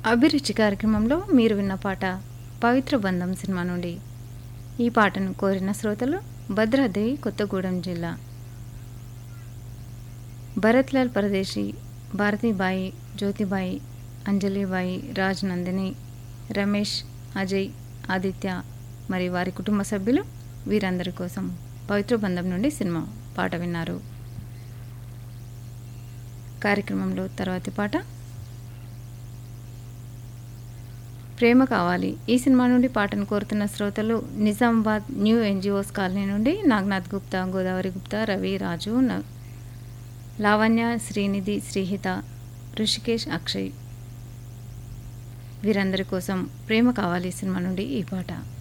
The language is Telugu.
అభిరుచి కార్యక్రమంలో మీరు విన్న పాట పవిత్ర బంధం సినిమా నుండి ఈ పాటను కోరిన శ్రోతలు భద్రాద్రి కొత్తగూడెం జిల్లా భరత్లాల్ పరదేశి భారతీబాయి జ్యోతిబాయి అంజలిబాయి రాజ్ నందిని రమేష్ అజయ్ ఆదిత్య మరి వారి కుటుంబ సభ్యులు వీరందరి కోసం పవిత్ర బంధం నుండి సినిమా పాట విన్నారు కార్యక్రమంలో తర్వాతి పాట ప్రేమ కావాలి ఈ సినిమా నుండి పాటను కోరుతున్న శ్రోతలు నిజామాబాద్ న్యూ ఎన్జిఓస్ కాలనీ నుండి నాగనాథ్ గుప్తా గోదావరి గుప్తా రవి రాజు న- లావణ్య శ్రీనిధి శ్రీహిత ఋషికేష్ అక్షయ్ వీరందరి కోసం ప్రేమ కావాలి సినిమా నుండి ఈ పాట